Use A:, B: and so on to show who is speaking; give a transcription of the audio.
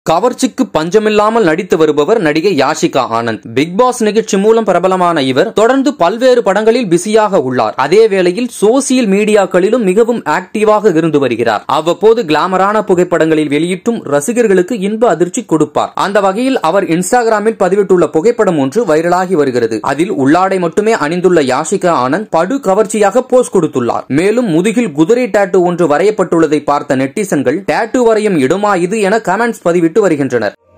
A: கவர்ச்சிக்கு பஞ்சமில்லாமல் நடித்து வருபவர் நடிகை யாஷிகா ஆனந்த் பிக் பாஸ் நிகழ்ச்சி மூலம் பிரபலமான இவர் தொடர்ந்து பல்வேறு படங்களில் பிஸியாக உள்ளார் அதே வேளையில் சோசியல் மீடியாக்களிலும் மிகவும் ஆக்டிவாக இருந்து வருகிறார் அவ்வப்போது கிளாமரான புகைப்படங்களில் வெளியிட்டும் ரசிகர்களுக்கு இன்ப அதிர்ச்சி கொடுப்பார் அந்த வகையில் அவர் இன்ஸ்டாகிராமில் பதிவிட்டுள்ள புகைப்படம் ஒன்று வைரலாகி வருகிறது அதில் உள்ளாடை மட்டுமே அணிந்துள்ள யாஷிகா ஆனந்த் படு கவர்ச்சியாக போஸ் கொடுத்துள்ளார் மேலும் முதுகில் குதிரை டாட்டூ ஒன்று வரையப்பட்டுள்ளதை பார்த்த நெட்டிசன்கள் டாட்டூ வரையும் இடமா இது என கமெண்ட்ஸ் பதிவிட்டு வருகின்றனர்